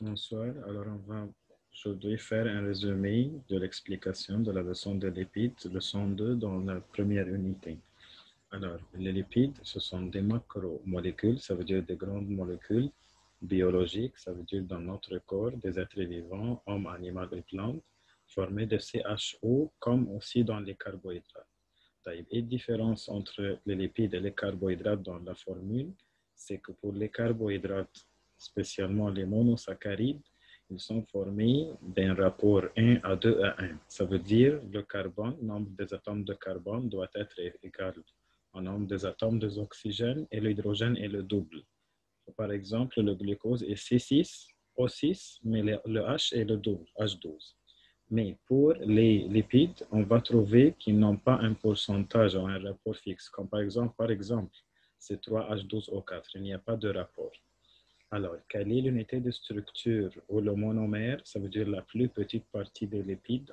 Bonsoir. Alors, on va aujourd'hui faire un résumé de l'explication de la leçon des lipides, leçon 2 dans la première unité. Alors, les lipides, ce sont des macromolécules, ça veut dire des grandes molécules biologiques, ça veut dire dans notre corps, des êtres vivants, hommes, animaux et plantes, formés de CHO comme aussi dans les carbohydrates. Et la différence entre les lipides et les carbohydrates dans la formule, c'est que pour les carbohydrates, spécialement les monosaccharides, ils sont formés d'un rapport 1 à 2 à 1. Ça veut dire le carbone, le nombre des atomes de carbone doit être égal au nombre des atomes d'oxygène et l'hydrogène est le double. Par exemple, le glucose est C6, O6, mais le, le H est le double, H12. Mais pour les lipides, on va trouver qu'ils n'ont pas un pourcentage ou un rapport fixe. Comme par exemple, par exemple, c'est 3H12O4. Il n'y a pas de rapport. Alors, quelle est l'unité de structure ou le monomère Ça veut dire la plus petite partie des lipides.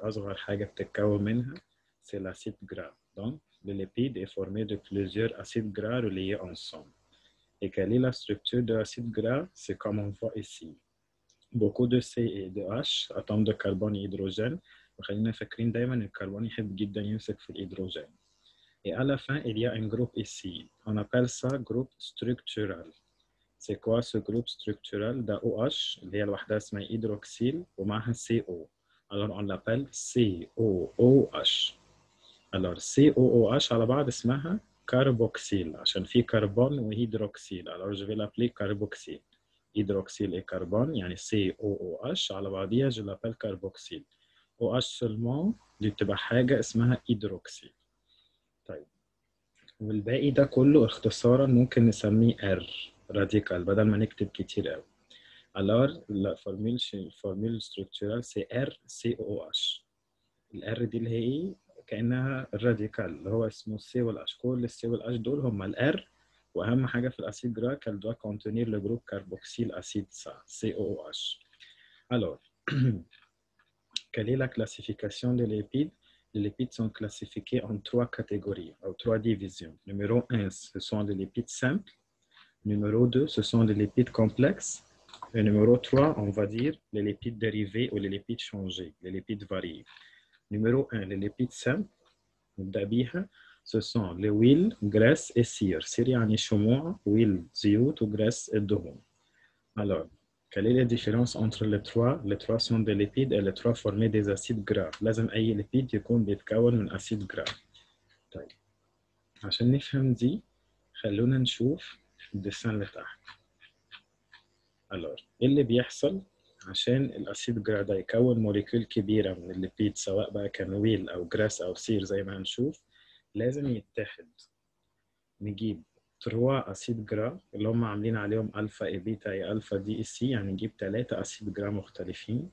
C'est l'acide gras. Donc, le lipide est formé de plusieurs acides gras reliés ensemble. Et quelle est la structure de l'acide gras C'est comme on voit ici. Beaucoup de C et de H, atomes de carbone et hydrogène. وخلينا فاكرين دايما الكربون يحب جدا يمسك في الهيدروجين. Et à la fin, il y a un groupe ici. On appelle ça groupe structural. C'est quoi ce groupe structural d'AOH اللي هي الوحدة اسمها hydroxyle ومعها CO. Alors on l'appelle COOH. Alors COOH على بعض اسمها carboxyle عشان في كربون وهيدروكسيل. Alors je vais l'appeler carboxyle. Hydroxyle et carbone يعني COOH على بعضيها je l'appelle carboxyle. OH seulement دي بتبقى حاجة اسمها hydroxyle. طيب والباقي ده كله اختصارا ممكن نسميه R راديكال بدل ما نكتب كتير قوي alors la formule formule structurelle c'est RCOH الR دي اللي هي ايه كأنها الراديكال اللي هو اسمه السي والاتش كل السي والاتش دول هم الار واهم حاجه في الاسيد جرا qu'elle doit contenir le groupe carboxyl acide ça COOH alors quelle est la classification des lipides les lipides sont classifiés en trois catégories, ou trois divisions. Numéro 1, ce sont les lipides simples. Numéro 2, ce sont les lipides complexes. Et numéro 3, on va dire les lipides dérivés ou les lipides changés, les lipides variés. Numéro 1, les lipides simples. Ce sont les huiles, graisses et cire. Cire يعني شموع, huile, زيوت, ou graisse et دهون. Alors, quelle est la différence entre les trois Les trois sont des lipides et les trois formés des acides gras. لازم أي ليبيد يكون بيتكون من أسيد جرا. طيب عشان نفهم دي خلونا نشوف الديسان اللي تحت. Alors إيه اللي بيحصل عشان الأسيد جرا ده يكون موليكول كبيرة من الليبيد سواء بقى كان ويل أو جراس أو سير زي ما هنشوف لازم يتحد. نجيب 3 اسيد جرا اللي هم عاملين عليهم الفا اي بيتا اي الفا دي اي سي يعني نجيب 3 اسيد جرا مختلفين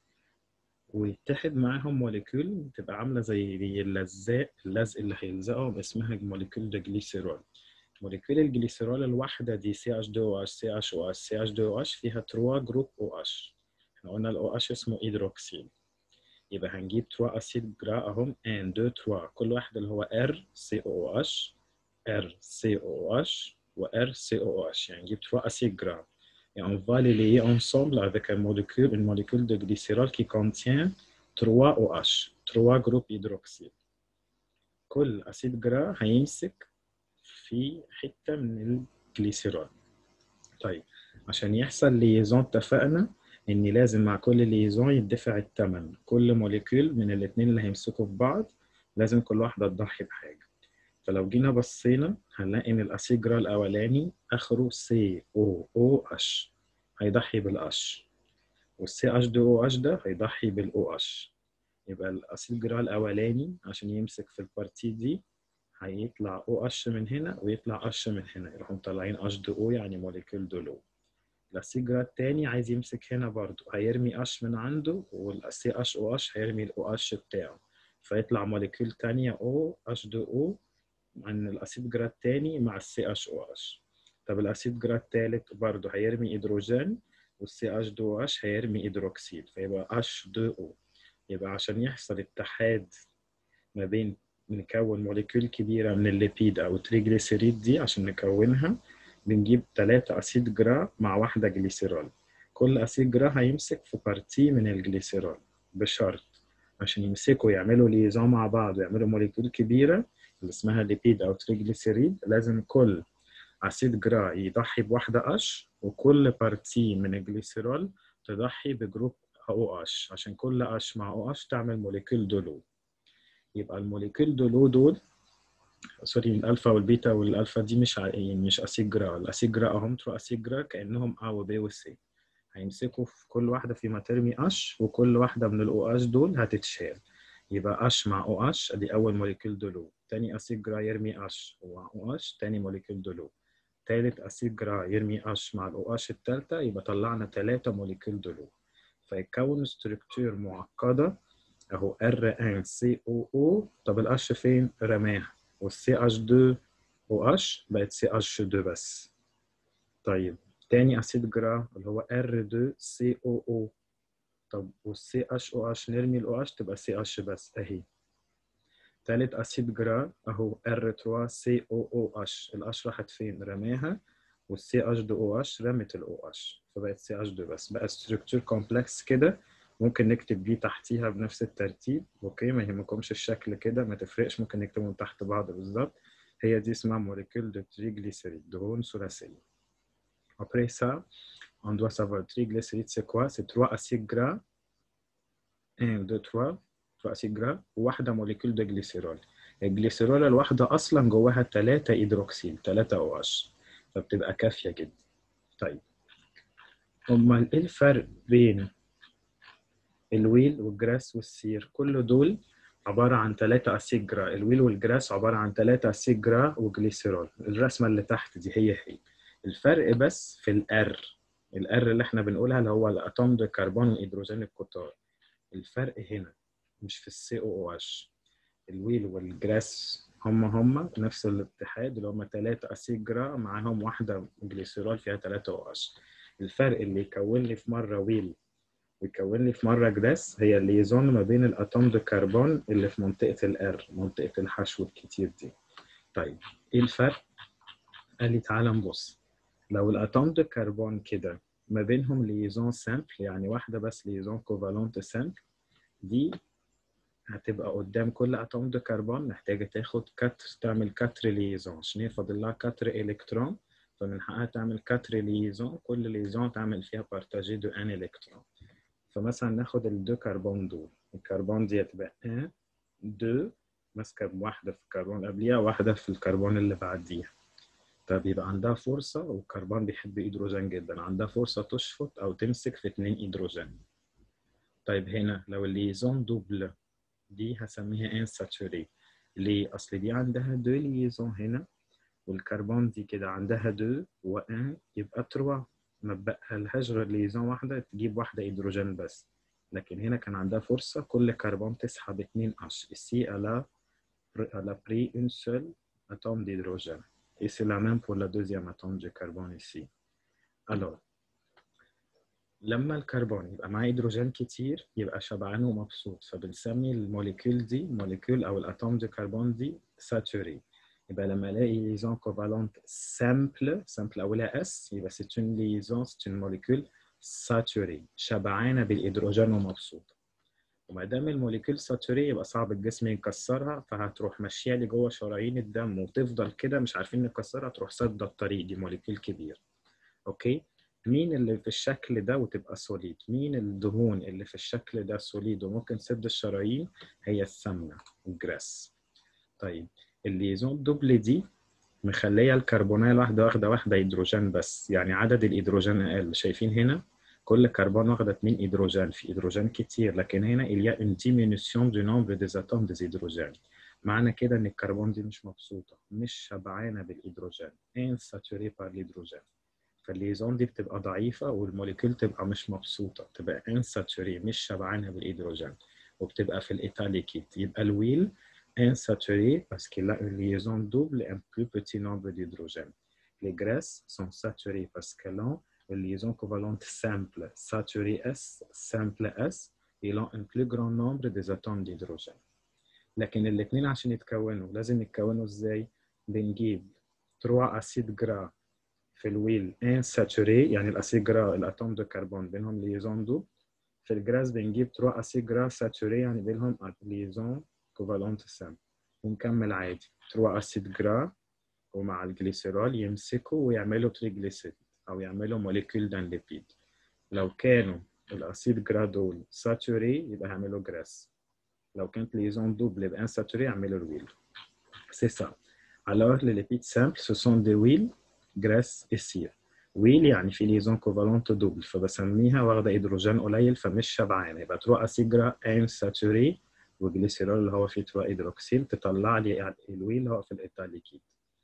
ويتحد معاهم موليكول تبقى عامله زي اللزاق اللزق اللي هيلزقهم اسمها موليكول ده جليسيرول موليكول الجليسيرول الواحده دي سي اتش 2 او اتش سي اتش او اتش سي اتش 2 او اتش فيها 3 جروب او اتش احنا قلنا الاو اتش اسمه هيدروكسيل يبقى هنجيب 3 اسيد جرا اهم 1 2 3 كل واحد اللي هو ار سي او اتش RCOH ou RCOH. يعني نجيب 3 acides gras. Et on va les lier ensemble avec un molécule, une molécule de glycérol qui contient 3 OH, 3 groupes hydroxyl. كل أسيد جرا هيمسك في حتة من الجليسيرول. طيب عشان يحصل ليزون اتفقنا إن لازم مع كل ليزون يدفع الثمن. كل موليكول من الاثنين اللي هيمسكوا في بعض لازم كل واحدة تضحي بحاجة. فلو جينا بصينا هنلاقي ان الاسيد جرا الاولاني اخره سي او او اتش هيضحي بالاش والسي اتش 2 او اتش ده هيضحي بالاو اتش يبقى الاسيد جرا الاولاني عشان يمسك في البارتي دي هيطلع او اتش من هنا ويطلع اتش من هنا يروحوا مطلعين اتش 2 او يعني موليكول دولو الاسيد جرا التاني عايز يمسك هنا برضو هيرمي اتش من عنده والسي اتش او اتش هيرمي الاو اتش بتاعه فيطلع موليكول تانية او اتش 2 او عن الاسيد جرا الثاني مع السي اتش او اتش طب الاسيد جرا الثالث برضه هيرمي هيدروجين والسي اتش 2 او اتش هيرمي هيدروكسيد فيبقى اتش 2 او يبقى عشان يحصل اتحاد ما بين نكون موليكول كبيره من الليبيد او تريجليسيريد دي عشان نكونها بنجيب ثلاثة اسيد جرا مع واحده جليسيرول كل اسيد جرا هيمسك في بارتي من الجليسيرول بشرط عشان يمسكوا يعملوا ليزون مع بعض ويعملوا موليكول كبيره اللي اسمها ليبيد او تريجليسيريد لازم كل اسيد جرا يضحي بواحده قش وكل بارتي من الجليسيرول تضحي بجروب او اتش عشان كل اتش مع او اتش تعمل موليكول دولو يبقى الموليكول دولو دول سوري الالفا والبيتا والالفا دي مش ع- يعني مش اسيجرا الاسيجرا اهم ترو اسيجرا كانهم ا وب وسي هيمسكوا في كل واحده فيما ترمي اش وكل واحده من الاو اش دول هتتشال يبقى اش مع او اش ادي اول موليكول دولو تاني اسيجرا يرمي اش ومع او اش تاني موليكول دولو تالت اسيجرا يرمي اش مع الاو اش التالتة يبقى طلعنا تلاتة موليكول دولو فيتكون ستركتور معقدة اهو R1COO طب الأش فين؟ رماها والسي اتش 2 او اتش بقت سي اتش 2 بس طيب تاني اسيد جرا اللي هو R2COO طب والسي اتش او اتش نرمي الاو اتش تبقى سي اتش بس اهي تالت اسيد جرا اهو R3COOH الاتش راحت فين؟ رماها والسي اتش 2 او اتش رمت الاو اتش فبقت سي اتش 2 بس بقى ستركتور كومبلكس كده ممكن نكتب دي تحتيها بنفس الترتيب اوكي ما يهمكمش الشكل كده ما تفرقش ممكن نكتبهم تحت بعض بالظبط هي دي اسمها molécule de triglycérides دهون ثلاثية après ça on doit savoir le triglycéride c'est quoi c'est trois acides gras 1 2 3 3 acides gras وواحدة موليكول de glycérol الجليسيرول الواحدة أصلا جواها 3 هيدروكسيل 3 او اتش فبتبقى كافية جدا طيب أمال إيه الفرق بين الويل والجراس والسير كل دول عبارة عن ثلاثة أسيد جرا الويل والجراس عبارة عن ثلاثة أسيد جرا وجليسيرول الرسمة اللي تحت دي هي هي الفرق بس في الار الار اللي احنا بنقولها اللي هو الاتوم دو كربون والهيدروجين الكتار الفرق هنا مش في السي او او اتش الويل والجراس هم هم نفس الاتحاد اللي هم ثلاثة أسيد جرا معاهم واحدة جليسيرول فيها ثلاثة او اتش الفرق اللي يكون لي في مرة ويل ويكون لي في مرة جراس هي الليزون ما بين الأتوم دو كربون اللي في منطقة الار منطقة الحشو الكتير دي طيب ايه الفرق؟ قال لي تعالى نبص لو الأتوم دو كربون كده ما بينهم ليزون سامبل يعني واحدة بس ليزون كوفالونت سامبل دي هتبقى قدام كل اتوم دو كربون محتاجة تاخد كتر تعمل كتر ليزون عشان هي فاضل لها كتر الكترون فمن حقها تعمل كتر ليزون كل ليزون تعمل فيها بارتاجي دو ان الكترون فمثلا ناخد الدو كربون دول الكربون دي هتبقى 1 2 ماسكة بواحدة في الكربون اللي قبليها واحدة في الكربون اللي بعديها طب يبقى عندها فرصة والكربون بيحب هيدروجين جدا عندها فرصة تشفط أو تمسك في اتنين هيدروجين طيب هنا لو الليزون دوبل دي هسميها انساتوري ليه؟ أصل دي عندها دو ليزون هنا والكربون دي كده عندها دو وان يبقى تروا ما بقالهاش غير ليزون واحدة تجيب واحدة هيدروجين بس لكن هنا كان عندها فرصة كل كربون تسحب اتنين H ici elle a, elle a pris une seule atome d'hydrogène et c'est la même pour la deuxième atome de carbone ici alors لما الكربون يبقى معاه هيدروجين كتير يبقى شبعان ومبسوط فبنسمي الموليكول دي موليكول او الاتوم دي كربون دي ساتوري يبقى لما الاقي ليزون كوفالونت سامبل سامبل اولها اس يبقى سيت اون ليزون سيت اون موليكول ساتوري شبعانه بالهيدروجين ومبسوطه وما دام الموليكول ساتوري يبقى صعب الجسم يكسرها فهتروح ماشيه لي جوه شرايين الدم وتفضل كده مش عارفين نكسرها تروح سد الطريق دي موليكول كبير اوكي مين اللي في الشكل ده وتبقى سوليد مين الدهون اللي في الشكل ده سوليد وممكن تسد الشرايين هي السمنه الجراس طيب الليزون دوبل دي مخليه الكربونيه الواحده واخده واحده هيدروجين بس يعني عدد الهيدروجين اقل شايفين هنا كل كربون واخده 2 هيدروجين في هيدروجين كتير لكن هنا il y a une diminution du nombre des atomes des hydrogènes معنى كده ان الكربون دي مش مبسوطه مش شبعانه بالهيدروجين insaturée par l'hydrogène فالليزون دي بتبقى ضعيفه والموليكول تبقى مش مبسوطه تبقى insaturée مش شبعانه بالهيدروجين وبتبقى في الايتاليكيت يبقى الويل insaturé parce qu'il a une liaison double et un plus petit nombre d'hydrogènes. Les graisses sont saturées parce qu'elles ont une liaison covalente simple, saturée S, simple S, et ils ont un plus grand nombre des atomes d'hydrogène. لكن الاثنين عشان يتكونوا لازم يتكونوا ازاي؟ بنجيب 3 اسيد جرا في الويل انساتوري يعني الاسيد جرا الاتوم دو كربون بينهم ليزون دوبل في الجراس بنجيب 3 اسيد جرا ساتوري يعني بينهم ليزون كوفالونت سام ونكمل عادي 3 اسيد جرا ومع الجليسيرول يمسكوا ويعملوا تريجليسيد او يعملوا موليكيول دان ليبيد لو كانوا الاسيد جرا دول ساتوري يبقى هيعملوا جراس لو كانت ليزون دوبل يبقى انساتوري يعملوا الويل سي سا alors les lipides simples ce sont des huiles graisse et cire ويل يعني في ليزون كوفالونت دوبل فبسميها واخده هيدروجين قليل فمش شبعانه يبقى 3 اسيجرا ان ساتوري وجليسيرول اللي هو فيه 3 هيدروكسيل تطلع لي الويل اللي هو في الايتاليكيد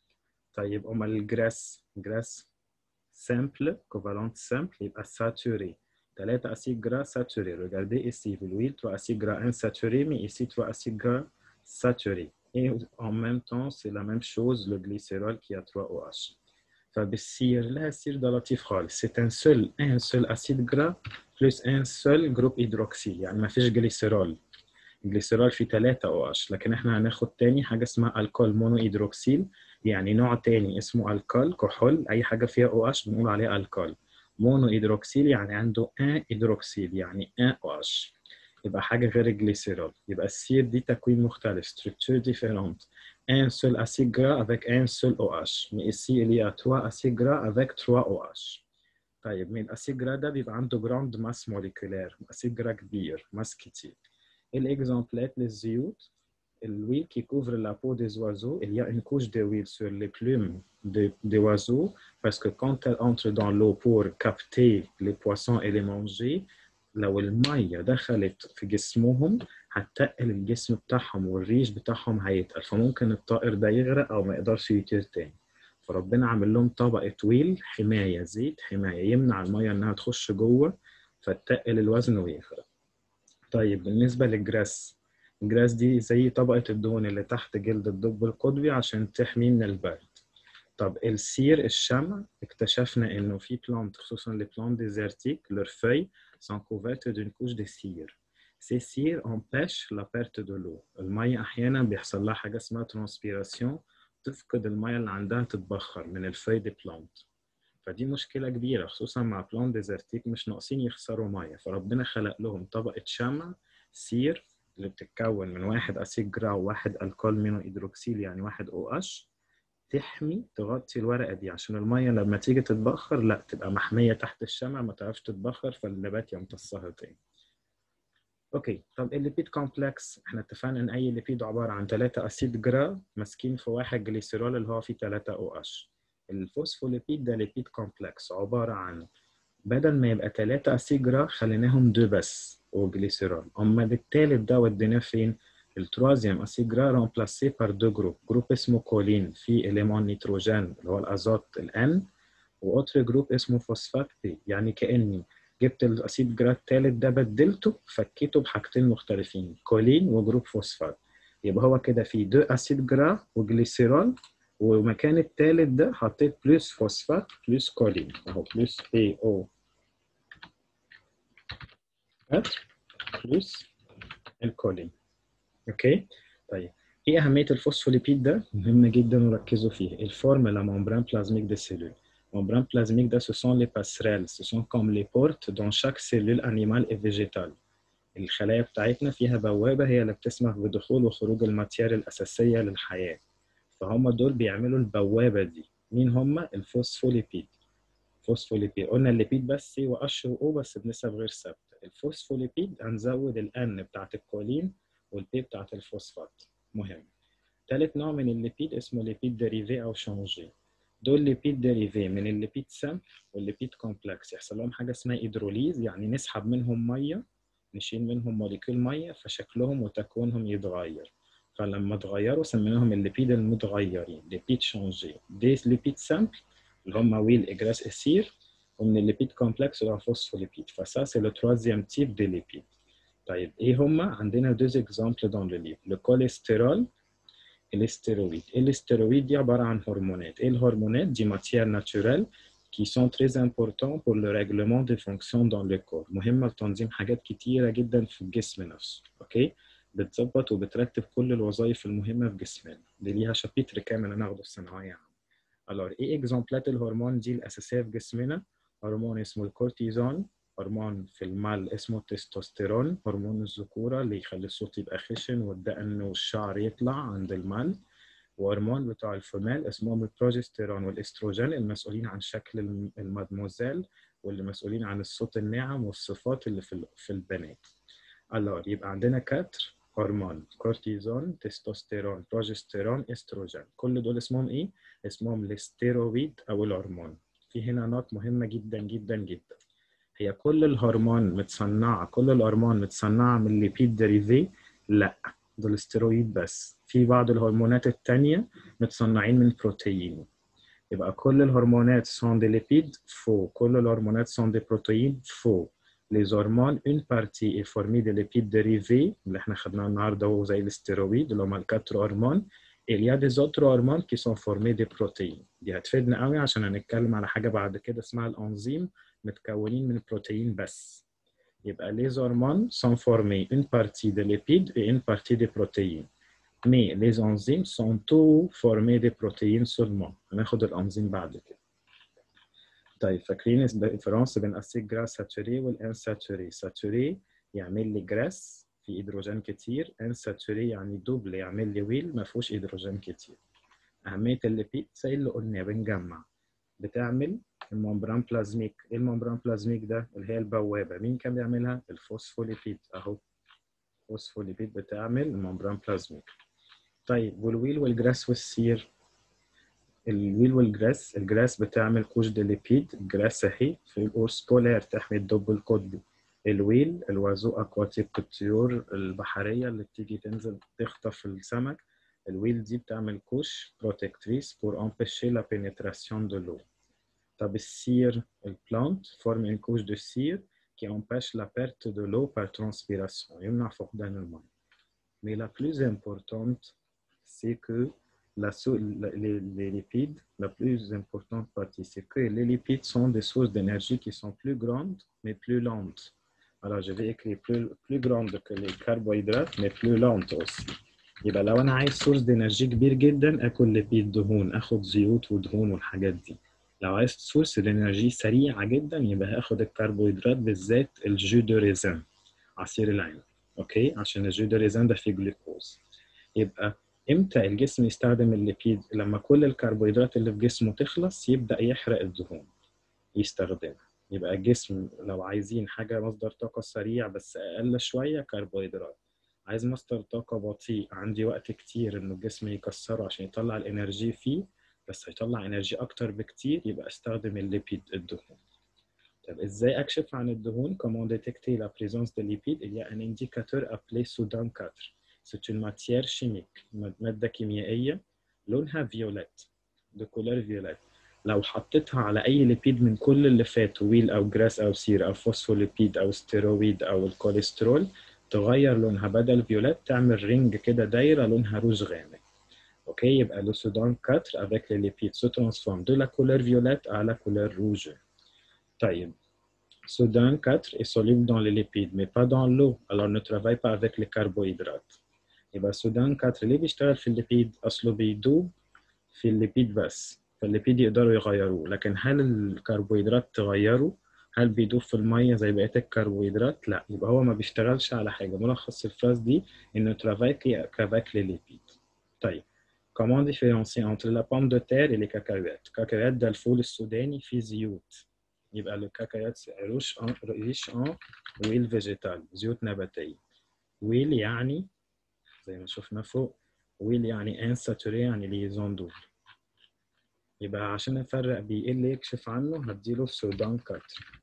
طيب امال الجراس جراس سامبل كوفالونت سامبل يبقى ساتوري 3 acides gras saturés. Regardez ici, l'huile 3 acides gras insaturés, mais ici 3 acides gras saturés. Et en même temps, c'est la même chose, le glycérol qui a 3 OH. فبالسير لا سير ده لطيف خالص c'est un seul un seul acide gras plus un seul groupe hydroxyle يعني ما فيش جليسيرول الجليسيرول فيه 3 او اتش لكن احنا هناخد تاني حاجه اسمها الكول مونو هيدروكسيل يعني نوع تاني اسمه الكول كحول اي حاجه فيها او اتش بنقول عليها الكول مونو هيدروكسيل يعني عنده ان هيدروكسيل يعني ان او اتش يبقى حاجه غير الجليسيرول يبقى السير دي تكوين مختلف structure différente un seul acide gras avec un seul OH. Mais ici, il y a trois acides gras avec trois OH. طيب من الأسيد جرا ده بيبقى عنده جراند ماس موليكولار أسيد جرا كبير ماس كتير الإكزامبلات للزيوت الhuile qui couvre la peau des oiseaux, il y a une couche d'huile sur les plumes des, des oiseaux parce que quand elles entrent dans l'eau pour capter les poissons et les manger, لو المية دخلت في جسمهم هتقل الجسم بتاعهم والريش بتاعهم هيتقل فممكن الطائر ده يغرق او ما يقدرش يطير تاني فربنا عامل لهم طبقة ويل حماية زيت حماية يمنع المية انها تخش جوه فتقل الوزن ويغرق طيب بالنسبة للجراس الجراس دي زي طبقة الدهون اللي تحت جلد الدب القطبي عشان تحميه من البرد طب السير الشمع اكتشفنا انه في بلانت خصوصا les plantes désertiques leurs feuilles sont couvertes d'une couche de cire Ces cires empêchent la perte de l'eau. المية أحيانا بيحصل لها حاجة اسمها ترانسبيراسيون تفقد المية اللي عندها تتبخر من الفاي دي بلانت فدي مشكلة كبيرة خصوصا مع بلانت ديزرتيك مش ناقصين يخسروا مية فربنا خلق لهم طبقة شمع سير اللي بتتكون من واحد أسيد جرا وواحد الكول مينو هيدروكسيل يعني واحد او اتش تحمي تغطي الورقة دي عشان المية لما تيجي تتبخر لا تبقى محمية تحت الشمع ما تعرفش تتبخر فالنبات يمتصها تاني اوكي طب الليبيد كومبلكس احنا اتفقنا ان اي ليبيد عباره عن 3 اسيد جرا ماسكين في واحد جليسيرول اللي هو فيه 3 او اتش الفوسفوليبيد ده ليبيد كومبلكس عباره عن بدل ما يبقى 3 اسيد جرا خليناهم دو بس وجليسيرول اما التالت ده وديناه فين التروازيام اسيد جرا رامبلاسي بار دو جروب جروب اسمه كولين فيه اليمون نيتروجين اللي هو الازوت الان واوتر جروب اسمه فوسفات بي يعني كاني جبت الاسيد جرا التالت ده بدلته فكيته بحاجتين مختلفين كولين وجروب فوسفات يبقى هو كده فيه دو اسيد جرا وجليسيرول ومكان التالت ده حطيت بلس فوسفات بلس كولين اهو بلس اي او بلس الكولين اوكي طيب ايه اهميه الفوسفوليبيد ده مهمه جدا وركزوا فيه الفورم لا ممبران بلازميك دي سيلول membrane plasmique, ce sont les passerelles, ce sont comme les portes dans chaque cellule animale et végétale. الخلايا بتاعتنا فيها بوابة هي اللي بتسمح بدخول وخروج الماتيار الأساسية للحياة. فهم دول بيعملوا البوابة دي. مين هم؟ الفوسفوليبيد. فوسفوليبيد قلنا الليبيد بس سي وقش وأو بس بنسب غير ثابتة. الفوسفوليبيد هنزود الأن بتاعت الكولين والبي بتاعت الفوسفات. مهم. تالت نوع من الليبيد اسمه ليبيد ديريفي أو شانجي. دول ليبيد ديريفي من الليبيد سامبل والليبيد كومبلكس يحصل لهم حاجه اسمها هيدروليز يعني نسحب منهم ميه نشيل منهم موليكيول ميه فشكلهم وتكوينهم يتغير فلما اتغيروا سميناهم الليبيد المتغيرين ليبيد شانجي دي ليبيد سامبل اللي هم ويل اجراس اسير ومن الليبيد كومبلكس اللي هو فوسفوليبيد فسا سي لو تروازيام تيب دي ليبيد طيب ايه هم عندنا دوز اكزامبل دون لو ليف لو كوليسترول الاستيرويد الاستيرويد دي عبارة عن هرمونات ايه الهرمونات دي ماتيير ناتوريل qui sont très importants pour le règlement des fonctions dans le corps مهمة لتنظيم حاجات كتيرة جدا في الجسم نفسه اوكي بتظبط وبترتب كل الوظائف المهمة في جسمنا دي ليها شابيتر كامل هناخده في ثانوية عامة الور ايه اكزامبلات الهرمون دي الاساسيه في جسمنا هرمون اسمه الكورتيزون هرمون في المال اسمه التستوستيرون هرمون الذكوره اللي يخلي الصوت يبقى خشن والدقن والشعر يطلع عند المال وهرمون بتوع الفمال اسمهم البروجستيرون والاستروجين المسؤولين عن شكل المادموزيل واللي مسؤولين عن الصوت الناعم والصفات اللي في في البنات. الور يبقى عندنا كاتر هرمون كورتيزون تستوستيرون بروجستيرون استروجين كل دول اسمهم ايه؟ اسمهم الستيرويد او الهرمون. في هنا نقط مهمه جدا جدا جدا. هي كل الهرمون متصنعه كل الهرمون متصنعه من ليبيد ديريفي؟ لا دول استرويد بس. في بعض الهرمونات التانية متصنعين من بروتين يبقى كل الهرمونات سون دي ليبيد فو كل الهرمونات سون دي بروتين فو les hormones une partie est formée de lipides dérivés اللي احنا خدناه النهارده هو زي الاستيرويد اللي هم الكاتر هرمون il y a des autres hormones qui sont formés des protéines دي هتفيدنا قوي عشان هنتكلم على حاجه بعد كده اسمها الانزيم متكونين من بروتين بس يبقى les hormones sont formés une partie de lipides et une partie de protéines mais les enzymes sont tous formés des protéines seulement هناخد الانزيم بعد كده طيب فاكرين الديفرنس بين اسيد جراس ساتوري والانساتوري ساتوري يعمل لي جراس في هيدروجين كتير انساتوري يعني دوبل يعمل لي ويل ما فيهوش هيدروجين كتير اهميه الليبيد زي اللي قلنا بنجمع بتعمل الممبران بلازميك ايه الممبران بلازميك ده اللي هي البوابه مين كان بيعملها الفوسفوليبيد اهو الفوسفوليبيد بتعمل الممبران بلازميك طيب والويل والجراس والسير الويل والجراس الجراس بتعمل كوش دي ليبيد الجراس اهي في القرص بولار تحمي الدب القطبي الويل الوازو اكواتيك الطيور البحريه اللي بتيجي تنزل تخطف السمك الويل دي بتعمل كوش بروتكتريس بور امبيشي لا بينيتراسيون دو لو طب السير البلانت فورم une couche de cire qui empêche la perte de l'eau par transpiration يمنع فقدان الماء mais la plus importante c'est que la, les, les, lipides, la plus importante partie, c'est que les lipides sont des sources d'énergie qui sont plus grandes, mais plus lentes. Alors, je vais écrire plus, plus grandes que les carbohydrates, mais plus lentes aussi. يبقى لو انا عايز سورس دي انرجي كبير جدا اكل ليبيد دهون اخد زيوت ودهون والحاجات دي لو عايز سورس دي انرجي سريعه جدا يبقى هاخد الكربوهيدرات بالذات الجو دو ريزان عصير العنب اوكي عشان الجو دو ريزان ده فيه جلوكوز يبقى امتى الجسم يستخدم الليبيد لما كل الكربوهيدرات اللي في جسمه تخلص يبدا يحرق الدهون يستخدمها يبقى الجسم لو عايزين حاجه مصدر طاقه سريع بس اقل شويه كربوهيدرات عايز مصدر طاقه بطيء عندي وقت كتير انه الجسم يكسره عشان يطلع الانرجي فيه بس هيطلع انرجي اكتر بكتير يبقى استخدم الليبيد الدهون طب ازاي اكشف عن الدهون comment détecter la présence de lipides il y a un indicateur appelé Sudan 4 c'est une matière chimique مادة كيميائية لونها فيوليت de couleur violette لو حطيتها على أي ليبيد من كل اللي فاتوا ويل أو جراس أو سير أو فوسفوليبيد أو ستيرويد أو الكوليسترول تغير لونها بدل فيوليت تعمل رينج كده دايرة لونها روج غامق اوكي يبقى le Sudan 4 avec les lipides se transforme de la couleur violette à la couleur rouge طيب Sudan 4 est soluble dans les lipides mais pas dans l'eau alors ne travaille pas avec les carbohydrates يبقى السودان 4 ليه بيشتغل في الليبيد اصله بيدوب في الليبيد بس فالليبيد يقدروا يغيروه لكن هل الكربوهيدرات تغيره هل بيدوب في الميه زي بقيه الكربوهيدرات لا يبقى هو ما بيشتغلش على حاجه ملخص الفراز دي انه travaille qu'avec les lipides طيب comment différencier entre la pomme de terre et les cacahuètes cacahuètes ده الفول السوداني فيه زيوت يبقى الكاكاوات ريش ان ريش ان ويل فيجيتال زيوت نباتيه ويل يعني زي ما شفنا فوق ويل يعني انساتوري يعني ليزون دول يبقى عشان افرق بيه ايه اللي يكشف عنه هديله سودان كاتر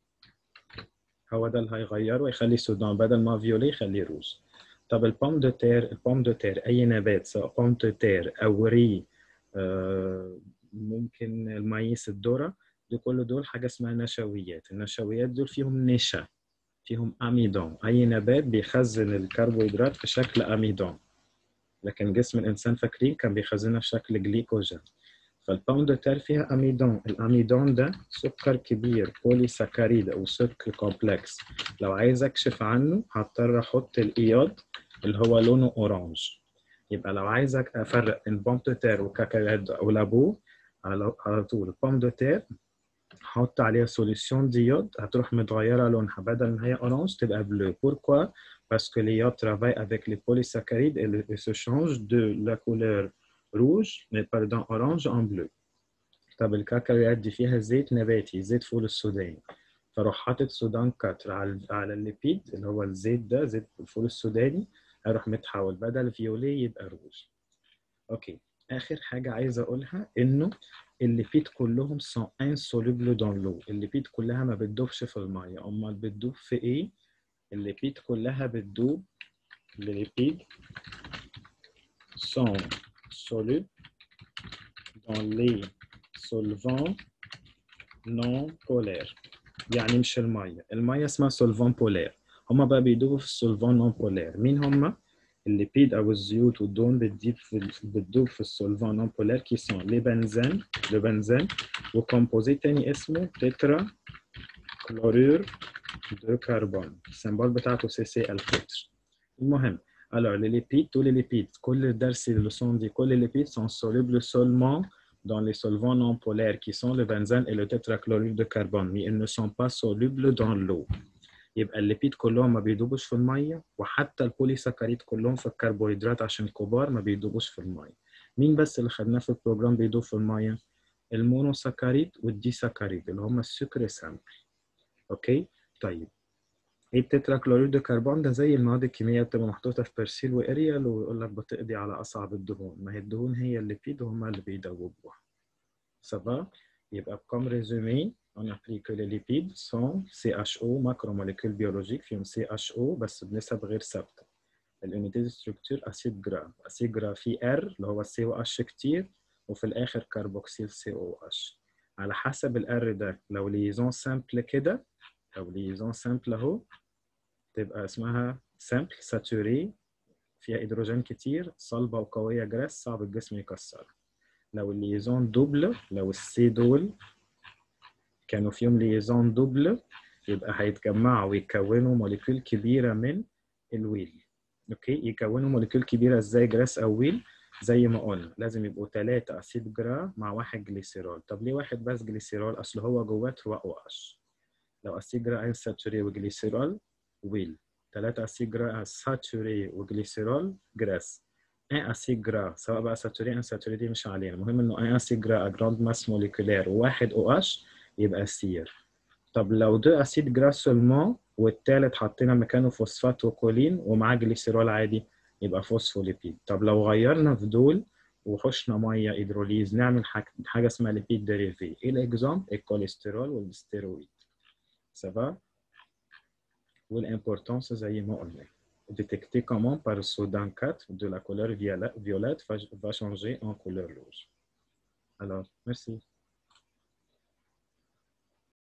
هو ده اللي هيغيره يخلي سودان بدل ما فيولي يخليه روج طب البوم دو تير البوم دو تير اي نبات سواء بوم دو تير او ري آه ممكن المايس الذره دي كل دول حاجه اسمها نشويات النشويات دول فيهم نشا فيهم اميدون اي نبات بيخزن الكربوهيدرات في شكل اميدون لكن جسم الانسان فاكرين كان بيخزنها في شكل جليكوجين فالباون دو تير فيها اميدون الاميدون ده سكر كبير بولي ساكاريد او سكر كومبلكس لو عايز اكشف عنه هضطر احط الايود اللي هو لونه اورانج يبقى لو عايز افرق بين بوم دو تير وكاكاوات او لابو على على طول البوم دو تير حط عليها سوليسيون ديود هتروح متغيره لونها بدل ما هي اورانج تبقى بلو بوركوا parce que l'iode travaille avec les polysaccharides et, le, et se change de la couleur rouge mais pardon orange en bleu طب الكاكاويات دي فيها زيت نباتي زيت فول السوداني فاروح حاطط سودان كاتر على على الليبيد اللي هو الزيت ده زيت الفول السوداني هيروح متحول بدل فيولي يبقى روج اوكي اخر حاجه عايز اقولها انه الليبيد كلهم sont insolubles dans l'eau الليبيد كلها ما بتدوبش في الميه امال بتدوب في ايه الليبيد كلها بتدوب الليبيد sont solubles dans les solvants non polaires يعني مش الميه الميه اسمها solvant polaire هما بقى بيدوبوا في السولفان نون بولير مين هما الليبيد او الزيوت والدهون بتديب في بتدوب في السولفان نون بولير كي سون لي بنزين لو بنزين وكومبوزي تاني اسمه تترا كلورور دو كربون السمبول بتاعته سي سي ال 4 المهم alors les lipides tous les lipides كل الدرس الليسون دي كل les lipides sont solubles seulement dans les solvants non polaires qui sont le benzène et le tétrachlorure de carbone mais ils ne sont pas solubles dans l'eau يبقى الليبيد كلهم ما بيدوبوش في الميه وحتى البوليساكاريد كلهم في الكربوهيدرات عشان كبار ما بيدوبوش في الميه مين بس اللي خدناه في البروجرام بيدوب في الميه المونوساكاريد والديساكاريد اللي هم السكر سامبل اوكي طيب ايه التتراكلوريد دو كربون ده زي المواد الكيميائيه بتبقى محطوطه في برسيل واريال ويقول لك بتقضي على اصعب الدهون ما هي الدهون هي الليبيد وهم اللي بيدوبوها سافا يبقى بكم ريزومي on a appris que les lipides sont CHO, macromolécules biologiques فيهم CHO بس بنسب غير ثابتة. الunité de structure أسيد جرا، أسيد جرا فيه R اللي هو COH كتير وفي الآخر كربوكسيل COH. على حسب ال R ده لو ليزون سامبل كده أو ليزون سامبل أهو تبقى اسمها سامبل ساتوري فيها هيدروجين كتير صلبة وقوية جراس صعب الجسم يكسرها. لو الليزون دوبل لو السي دول كانوا فيهم ليزون دوبل يبقى هيتجمعوا ويكونوا موليكيول كبيره من الويل اوكي يكونوا موليكيول كبيره ازاي جراس او ويل زي ما قلنا لازم يبقوا ثلاثة اسيد جرا مع واحد جليسيرول طب ليه واحد بس جليسيرول اصل هو جواه 3 او اتش لو اسيد جرا ان ساتوري وجليسيرول ويل ثلاثة اسيد جرا ساتوري وجليسيرول جراس ان اسيد جرا سواء بقى ساتوري ان ساتوري دي مش علينا المهم انه ان اسيد جرا جراند ماس موليكولير وواحد او اتش يبقى سير طب لو دو اسيد جراس سولمون والتالت حطينا مكانه فوسفات وكولين ومعاه جليسيرول عادي يبقى فوسفوليبيد طب لو غيرنا في دول وحشنا ميه هيدروليز نعمل حاجه اسمها ليبيد ديريفي ايه الاكزامبل الكوليسترول والستيرويد سافا والimportance زي ما قلنا détecté comment par Sodan 4 de la couleur violette va changer en couleur rouge. Alors, merci.